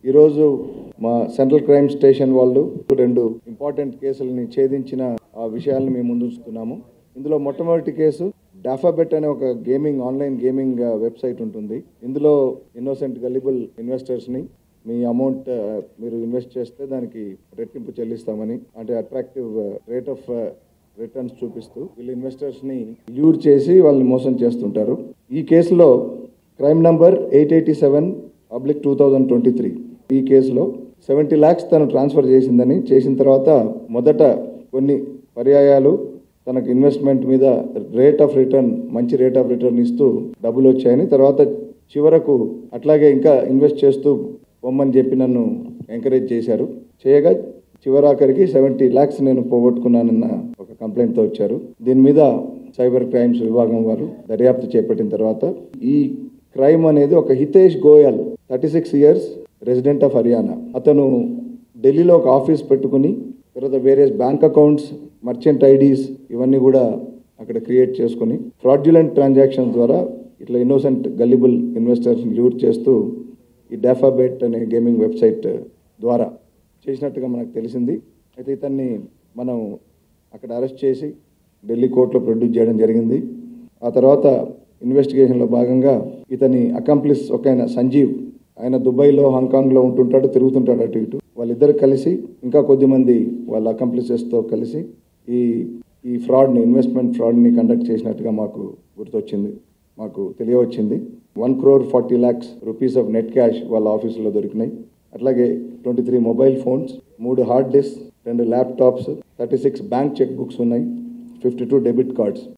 ఈరోజు మా central crime station వాళ్ళు రెండు ఇంపార్టెంట్ కేసులని ఛేదించిన ఆ విషయాలను మేము ముందుంచుతున్నాము ఇందులో మొట్టమొదటి కేసు డాఫాబెట్ అనే ఒక గేమింగ్ ఆన్లైన్ గేమింగ్ ఆ, వెబ్సైట్ ఉంటుంది ఇందులో ఇన్నోసెంట్ గలిబుల్ ఇన్వెస్టర్స్ని మీ అమౌంట్ ఆ, మీరు ఇన్వెస్ట్ చేస్తే దానికి రెట్టింపు చెల్లిస్తామని అంటే అట్రాక్టివ్ రేట్ ఆఫ్ రిటర్న్స్ చూపిస్తూ వీళ్ళు ఇన్వెస్టర్స్ ని ల్యూర్ చేసి వాళ్ళని మోసం చేస్తుంటారు ఈ కేసులో crime number eight eighty seven public two thousand twenty three ఈ కేసులో సెవెంటీ ల్యాక్స్ తను ట్రాన్స్ఫర్ చేసిందని చేసిన తర్వాత మొదట కొన్ని పర్యాయాలు తనకు ఇన్వెస్ట్మెంట్ మీద రేట్ ఆఫ్ రిటర్న్ మంచి రేట్ ఆఫ్ రిటర్న్ ఇస్తూ డబ్బులు వచ్చాయని తర్వాత చివరకు అట్లాగే ఇంకా ఇన్వెస్ట్ చేస్తూ పొమ్మని చెప్పి నన్ను ఎంకరేజ్ చేశారు చేయగా చివరాఖరికి సెవెంటీ ల్యాక్స్ నేను పోగొట్టుకున్నానన్న ఒక కంప్లైంట్తో వచ్చారు దీని మీద సైబర్ క్రైమ్స్ విభాగం వారు దర్యాప్తు చేపట్టిన తర్వాత ఈ క్రైమ్ అనేది ఒక Hitesh Goyal thirty six years resident of Haryana అతను ఢిల్లీలో ఒక ఆఫీస్ పెట్టుకుని తర్వాత various bank accounts merchant IDs ఇవన్నీ కూడా అక్కడ క్రియేట్ చేసుకుని ఫ్రాడ్యులెంట్ ట్రాన్సాక్షన్స్ ద్వారా ఇట్లా ఇన్నోసెంట్ గల్లిబుల్ ఇన్వెస్టర్స్ ల్యూట్ చేస్తూ ఈ డాఫాబెట్ అనే గేమింగ్ వెబ్సైట్ ద్వారా చేసినట్టుగా మనకు తెలిసింది అయితే ఇతన్ని మనం అక్కడ అరెస్ట్ చేసి ఢిల్లీ కోర్టులో ప్రొడ్యూస్ చేయడం జరిగింది ఆ తర్వాత ఇన్వెస్టిగేషన్లో భాగంగా ఇతని అకంప్లిస్ ఒక ఆయన సంజీవ్ ఆయన దుబాయ్లో హాంకాంగ్లో ఉంటుంటాడు తిరుగుతుంటాడు అటు ఇటు వాళ్ళిద్దరు కలిసి ఇంకా కొద్దిమంది వాళ్ళ అకంప్లిసెస్తో కలిసి ఈ ఈ ఫ్రాడ్ని ఇన్వెస్ట్మెంట్ ఫ్రాడ్ని కండక్ట్ చేసినట్టుగా మాకు గుర్తొచ్చింది మాకు తెలియవచ్చింది one crore forty lakhs rupees of net cash వాళ్ళ ఆఫీసులో దొరికినాయి అట్లాగే ట్వంటీ త్రీ మొబైల్ ఫోన్స్ మూడు హార్డ్ డిస్క్ రెండు laptops thirty six bank cheque books ఉన్నాయి ఫిఫ్టీ టూ డెబిట్ కార్డ్స్